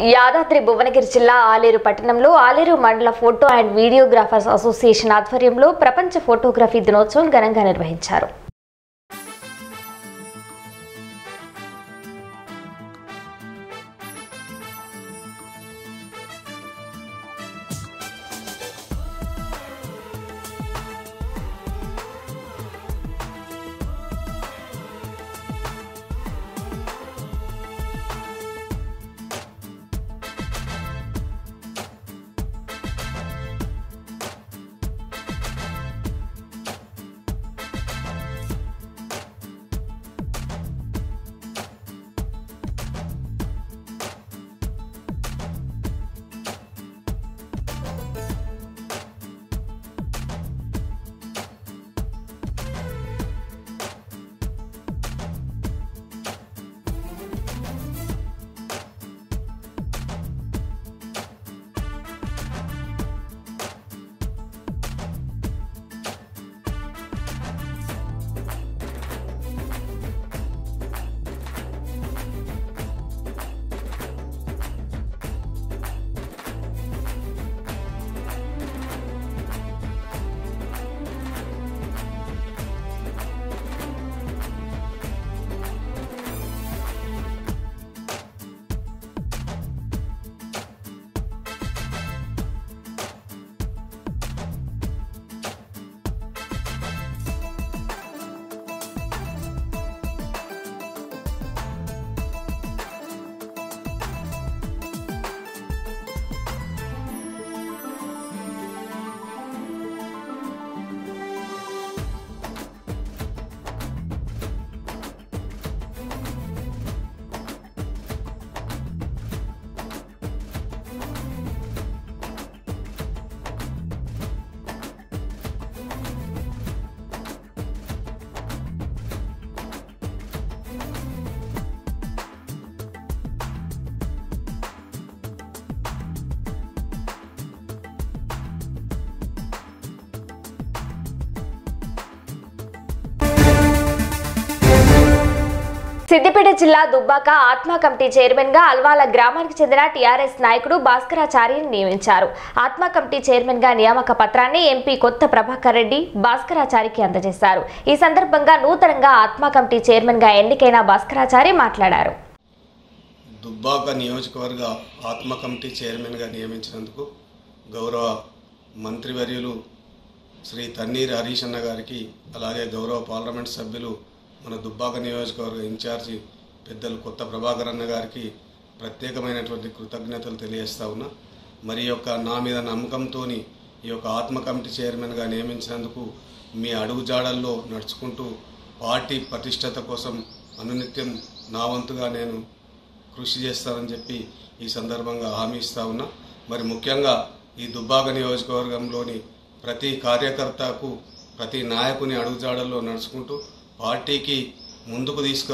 యాదాద్రి భువనగిరి జిల్లా ఆలేరు పట్టణంలో ఆలేరు మండల ఫోటో అండ్ వీడియోగ్రాఫర్స్ అసోసియేషన్ ఆధ్వర్యంలో ప్రపంచ ఫోటోగ్రఫీ దినోత్సవం ఘనంగా నిర్వహించారు సిద్దిపేట జిల్లా దుబ్బాక ఆత్మ కమిటీ చైర్మన్ గా అల్వాల గ్రామానికి చెందిన టీఆర్ఎస్ నాయకుడు భాస్కరాచార్యని నియమించారు ఆత్మ కమిటీ చైర్మన్ గా నియామక పత్రాన్ని ఎంపీ కొత్త ప్రభాకర్ రెడ్డి భాస్కరాచారికి అందజేశారు ఈ సందర్భంగా నూతనంగా ఆత్మ కమిటీ చైర్మన్ గా ఎన్నికైన భాస్కరాచారి మాట్లాడారు దుబ్బాక నియోజకవర్గ ఆత్మ కమిటీ చైర్మన్గా నియమించినందుకు గౌరవ మంత్రివర్యులు శ్రీ తన్నీర్ హరీష్ అన్న గారికి అలాగే గౌరవ పార్లమెంట్ సభ్యులు మన దుబ్బాక నియోజకవర్గ ఇన్ఛార్జి పెద్దలు కొత్త ప్రభాకర్ అన్న గారికి ప్రత్యేకమైనటువంటి కృతజ్ఞతలు తెలియజేస్తా ఉన్నా మరి యొక్క నా మీద నమ్మకంతో ఈ యొక్క ఆత్మ కమిటీ చైర్మన్గా నియమించినందుకు మీ అడుగుజాడల్లో నడుచుకుంటూ పార్టీ పటిష్టత కోసం అనునిత్యం నా వంతుగా నేను కృషి చేస్తానని చెప్పి ఈ సందర్భంగా హామీ ఇస్తా ఉన్నా మరి ముఖ్యంగా ఈ దుబ్బాక నియోజకవర్గంలోని ప్రతి కార్యకర్తకు ప్రతి నాయకుని అడుగుజాడల్లో నడుచుకుంటూ పార్టీకి ముందుకు తీసుకో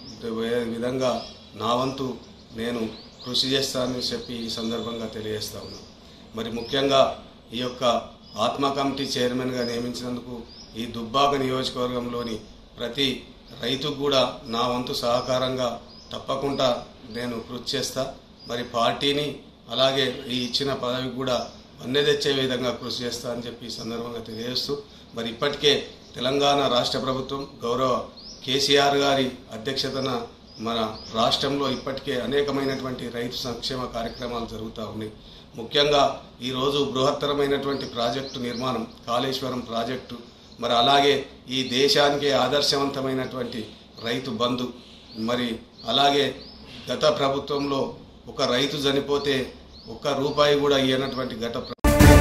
విధంగా నా వంతు నేను కృషి చేస్తానని చెప్పి ఈ సందర్భంగా తెలియజేస్తా ఉన్నా మరి ముఖ్యంగా ఈ యొక్క ఆత్మ కమిటీ చైర్మన్గా నియమించినందుకు ఈ దుబ్బాక నియోజకవర్గంలోని ప్రతి రైతుకు కూడా నా వంతు సహకారంగా తప్పకుండా నేను కృషి చేస్తా మరి పార్టీని అలాగే ఈ ఇచ్చిన పదవికి కూడా అన్నీ తెచ్చే విధంగా కృషి చేస్తా అని చెప్పి ఈ సందర్భంగా తెలియజేస్తూ మరి ఇప్పటికే తెలంగాణ రాష్ట్ర ప్రభుత్వం గౌరవ కేసీఆర్ గారి అధ్యక్షతన మన రాష్ట్రంలో ఇప్పటికే అనేకమైనటువంటి రైతు సంక్షేమ కార్యక్రమాలు జరుగుతూ ఉన్నాయి ముఖ్యంగా ఈరోజు బృహత్తరమైనటువంటి ప్రాజెక్టు నిర్మాణం కాళేశ్వరం ప్రాజెక్టు మరి అలాగే ఈ దేశానికే ఆదర్శవంతమైనటువంటి రైతు బంధు మరి అలాగే గత ప్రభుత్వంలో ఒక రైతు చనిపోతే ఒక్క రూపాయి కూడా ఇవ్వనటువంటి గత ప్ర-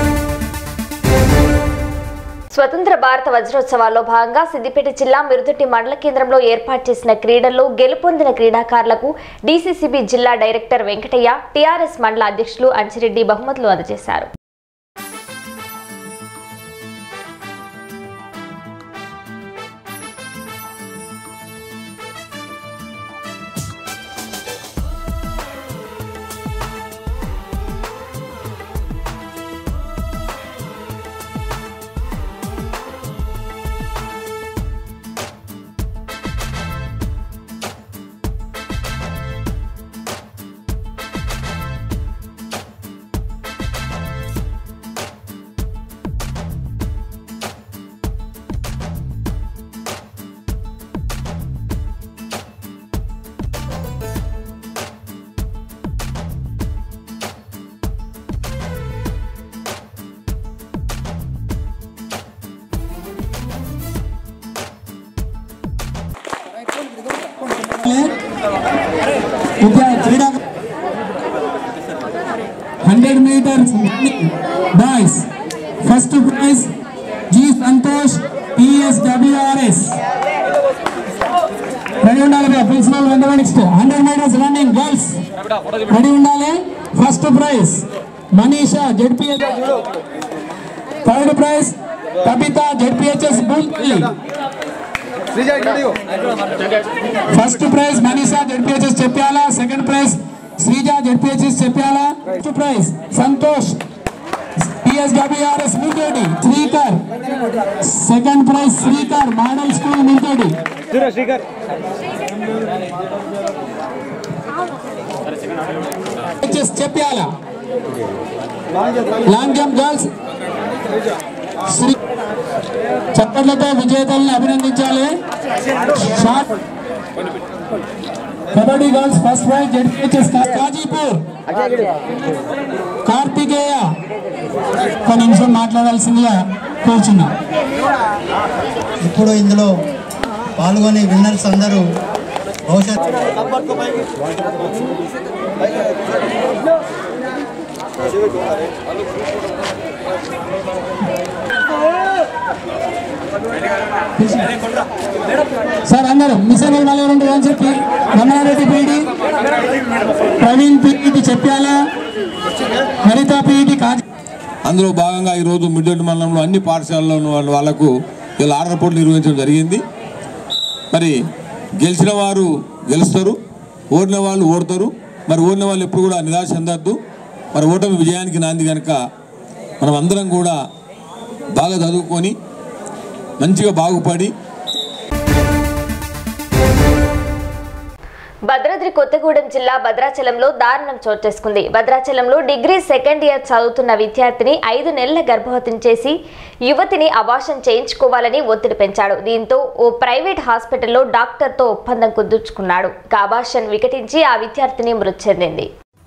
స్వతంత్ర భారత వజ్రోత్సవాల్లో భాగంగా సిద్దిపేట జిల్లా మిరుదొట్టి మండల కేంద్రంలో ఏర్పాటు చేసిన క్రీడల్లో గెలుపొందిన క్రీడాకారులకు డీసీసీబీ జిల్లా డైరెక్టర్ వెంకటయ్య టీఆర్ఎస్ మండల అధ్యక్షులు అంచిరెడ్డి బహుమతులు అందజేశారు విద్యా క్రీడా hundred metres boys first prize G Santosh TSWRS ready ఉండాలి ప్రిన్సిపల్ రెండు next hundred metres running girls ready ఉండాలి first prize Manisha ZPH third prize Kavitha ZPHS Boolpalli first prize Manisha ZPHS Cheppala second prize Sreeja ZPHS Cheppala first prize Santosh PSWRS Miltoti Srikar second prize Srikar model school Miltoti Cheppala long jump girls Sri చప్పట్లతో విజేతల్ని అభినందించాలి short kabaddi girls first prize ZPHS Kazipur Karthikeya ఒక నిమిషం మాట్లాడాల్సిందిగా కోరుచున్నా ఇప్పుడు ఇందులో పాల్గొని విన్నర్స్ అందరూ భవిష్యత్ సార్ అందరూ మిషన్ నలభై రెండు అని చెప్పి రమణారెడ్డి పీడి ప్రవీణ్ పీడి చెప్పాల హరిత పీడి కాజీ అందులో భాగంగా ఈరోజు మిడ్డెట్ మండలంలో అన్ని పాఠశాలలో ఉన్న వాళ్ళ వాళ్ళకు ఇలా ఆర్డర్ పోటీ నిర్వహించడం జరిగింది మరి గెలిచిన వారు గెలుస్తారు ఓడిన వాళ్ళు ఓడతారు మరి ఓడిన వాళ్ళు ఎప్పుడు కూడా నిరాశ చెందద్దు మరి ఓటమి విజయానికి నాంది కనుక మనం అందరం కూడా బాగా చదువుకొని మంచిగా బాగుపడి భద్రాద్రి కొత్తగూడెం జిల్లా భద్రాచలంలో దారుణం చోటు చేసుకుంది భద్రాచలంలో డిగ్రీ సెకండ్ ఇయర్ చదువుతున్న విద్యార్థిని ఐదు నెలల గర్భవతిని చేసి యువతిని అభాషం చేయించుకోవాలని ఒత్తిడి పెంచాడు దీంతో ఓ ప్రైవేట్ హాస్పిటల్లో డాక్టర్తో ఒప్పందం కుదుర్చుకున్నాడు ఇక అభాషన్ వికటించి ఆ విద్యార్థిని మృతి చెందింది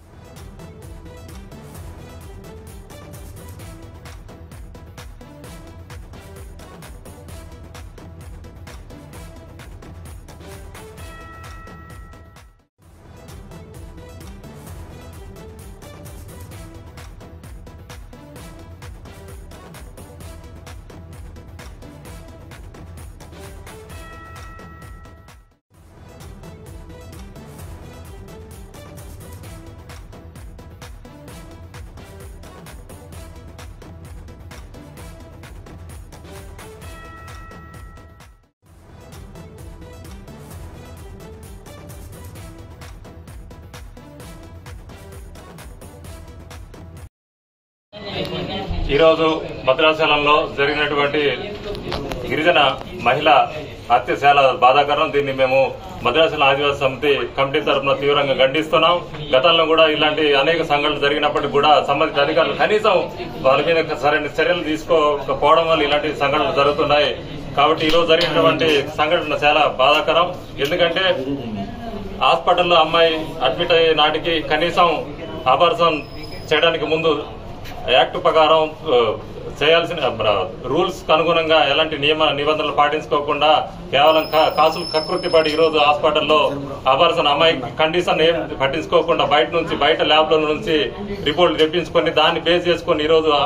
ఈరోజు భద్రాచలంలో జరిగినటువంటి గిరిజన మహిళ హత్య చాలా బాధాకరం దీన్ని మేము భద్రాచలం ఆదివాసీ సమితి కమిటీ తరఫున తీవ్రంగా ఖండిస్తున్నాం గతంలో కూడా ఇలాంటి అనేక సంఘటనలు జరిగినప్పటికీ కూడా సంబంధిత అధికారులు కనీసం వాళ్ళ మీద సరైన చర్యలు తీసుకోకపోవడం వల్ల ఇలాంటి సంఘటనలు జరుగుతున్నాయి కాబట్టి ఈ రోజు జరిగినటువంటి సంఘటన చాలా బాధాకరం ఎందుకంటే హాస్పిటల్లో అమ్మాయి అడ్మిట్ అయ్యే నాటికి కనీసం ఆపరేషన్ చేయడానికి ముందు యాక్ట్ ప్రకారం ఆ, చేయాల్సిన రూల్స్ కు అనుగుణంగా ఎలాంటి నియమ నిబంధనలు పాటించుకోకుండా కేవలం కా- కాసులు కకృతి పడి ఈ రోజు హాస్పిటల్లో ఆపరేషన్ అమ్మాయి కండిషన్ ఏం పట్టించుకోకుండా బయట నుంచి బయట ల్యాబ్ లో నుంచి రిపోర్ట్లు తెప్పించుకొని దాన్ని బేస్ చేసుకొని ఈ రోజు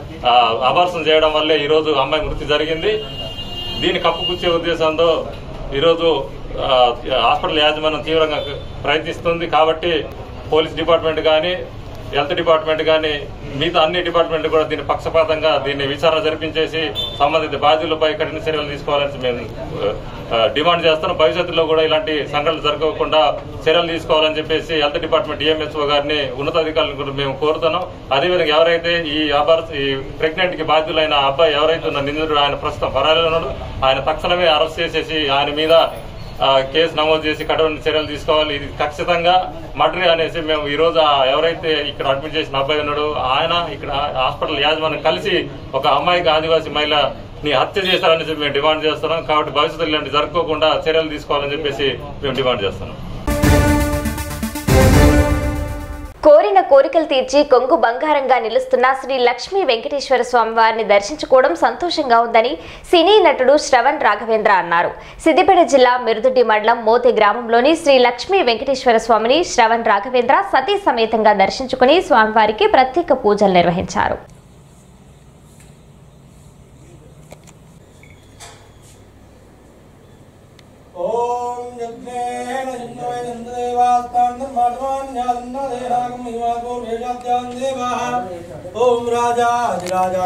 ఆపరేషన్ చేయడం వల్లే ఈ రోజు అమ్మాయి మృతి జరిగింది దీన్ని కప్పుపుచ్చే ఉద్దేశంతో ఈరోజు ఆ, హాస్పిటల్ యాజమాన్యం తీవ్రంగా ప్రయత్నిస్తుంది కాబట్టి పోలీస్ డిపార్ట్మెంట్ కానీ హెల్త్ డిపార్ట్మెంట్ కానీ మిగతా అన్ని డిపార్ట్మెంట్ కూడా దీన్ని పక్షపాతంగా దీన్ని విచారణ జరిపించేసి సంబంధిత బాధ్యులపై కఠిన చర్యలు తీసుకోవాలని మేము ఆ, డిమాండ్ చేస్తున్నాం భవిష్యత్తులో కూడా ఇలాంటి సంఘటనలు జరగకుండా చర్యలు తీసుకోవాలని చెప్పేసి హెల్త్ డిపార్ట్మెంట్ డిఎంహెచ్ఓ గారిని ఉన్నతాధికారులను కూడా మేము కోరుతున్నాం అదేవిధంగా ఎవరైతే ఈ అబార్ ఈ ప్రెగ్నెంట్ కి బాధ్యులైన అబ్బాయి ఎవరైతే ఉన్న నిందితుడు ఆయన ప్రస్తుతం పరారీలో ఉన్నాడు ఆయన తక్షణమే అరెస్ట్ చేసేసి ఆయన మీద ఆ, కేసు నమోదు చేసి కఠిన చర్యలు తీసుకోవాలి ఇది ఖచ్చితంగా మర్డర్ అనేసి మేము ఈ రోజు ఆ ఎవరైతే ఇక్కడ అడ్మిట్ చేసిన అబ్బాయి ఉన్నాడో ఆయన ఇక్కడ హాస్పిటల్ యాజమాన్యం కలిసి ఒక అమ్మాయికి ఆదివాసీ మహిళ ని హత్య చేశారని చెప్పి మేము డిమాండ్ చేస్తున్నాం కాబట్టి భవిష్యత్తులో ఇలాంటి జరగకోకుండా చర్యలు తీసుకోవాలని చెప్పేసి మేము డిమాండ్ చేస్తున్నాం కోరిన కోరికలు తీర్చి కొంగు బంగారంగా నిలుస్తున్న శ్రీ లక్ష్మీ వెంకటేశ్వర స్వామి వారిని దర్శించుకోవడం సంతోషంగా ఉందని సినీ నటుడు శ్రవణ్ రాఘవేంద్ర అన్నారు సిద్దిపేట జిల్లా మిరుదుడ్డి మండలం మోతే గ్రామంలోని శ్రీ లక్ష్మీ వెంకటేశ్వర స్వామిని శ్రవణ్ రాఘవేంద్ర సతీ సమేతంగా దర్శించుకుని స్వామివారికి ప్రత్యేక పూజలు నిర్వహించారు ఓం యజ్ఞేన యజ్ఞోయ దేవాः ఓం రాజాధిరాజా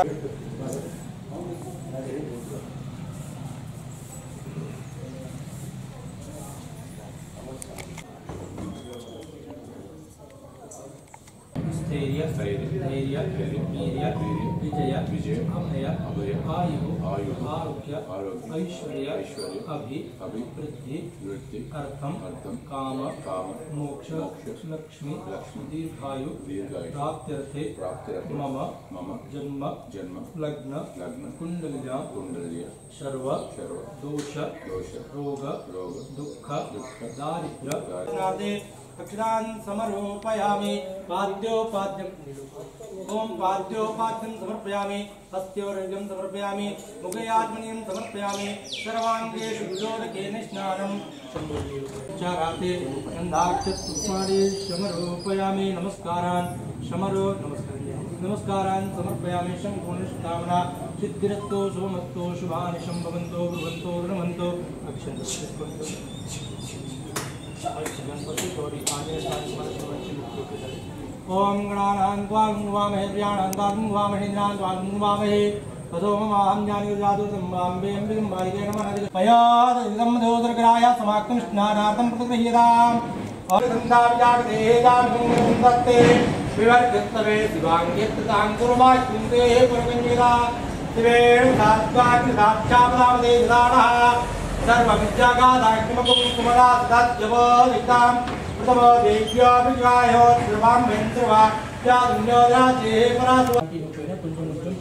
స్థైర్య ధైర్య వీర్య విజయ విజయ అభయ అభయ ఆయు ఆయు ఆరోగ్య ఆరోగ్య ఐశ్వర్య ఐశ్వర్య అభి అభి వృద్ధి వృద్ధి అర్థం అర్థం కామ కామ మోక్ష మోక్ష లక్ష్మి లక్ష్మి దీర్ఘాయు దీర్ఘాయు ప్రాప్త్యర్థే ప్రాప్త్యర్థే మమ మమ జన్మ జన్మ లగ్న లగ్న కుండలియ కుండలియ సర్వ సర్వ దోష దోష రోగ రోగ దుఃఖ దుఃఖ దారిద్ర్య అక్షరాన్ సమర్పయామి పాద్యోపాద్యం ఓం పాద్యోపాద్యం సమర్పయామి హస్త్యోరవ్యం సమర్పయామి ముఖయాత్మనీయం సమర్పయామి సర్వాంగేషు విలోలకేన స్నానం చారాతే గంధాక్షత్పుష్పాణి సమర్పయామి నమస్కారాన్ సమరో నమస్కారం నమస్కారాన్ సమర్పయామి శంభునిష్టామన సిద్ధిరత్తో శుభమత్తో శుభాని శంభవంతో భవంతో రుణవంతో అక్షంతో ఓం గణానాన్ త్వా గుంవామహే ప్రియాణాన్ త్వా గుంవామహే ఇంద్రాన్ త్వా గుంవామహే పదోమమాహం జ్ఞానిర్జాతుతం అంబేంబికం బాలికే నమః పయాద ఇదం దోదరగ్రాయ సమాక్తం స్నానార్థం ప్రతిగృహ్యతాం తే వివర్గత్తవే శివాంగేత్తాం కుర్వాకుంతే పురగంజిరా శివేణ సాత్వాగ్ని సాక్షాపదామదే విదానః సర్వమిత్యాగాదాగ్నిమకం కుమరా సత్యవోదితాం ప్రథమో దేవ్యాభిజాయో శ్రవాం వెంత్రవా యాదున్యోదాచే పరాసు కొంచెం కొంచెం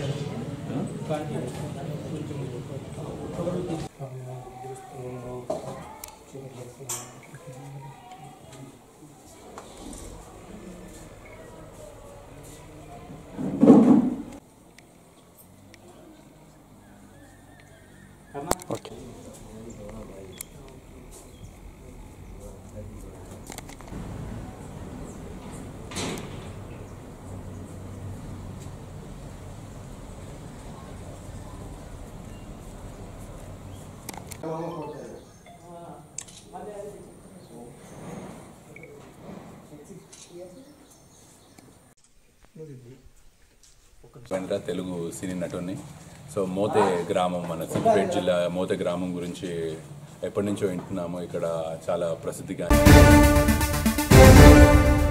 వెంట్ర తెలుగు సినీ నటుని సో మోతే గ్రామం మన సిద్దిపేట జిల్లా మోతే గ్రామం గురించి ఎప్పటి నుంచో వింటున్నాము ఇక్కడ చాలా ప్రసిద్ధిగా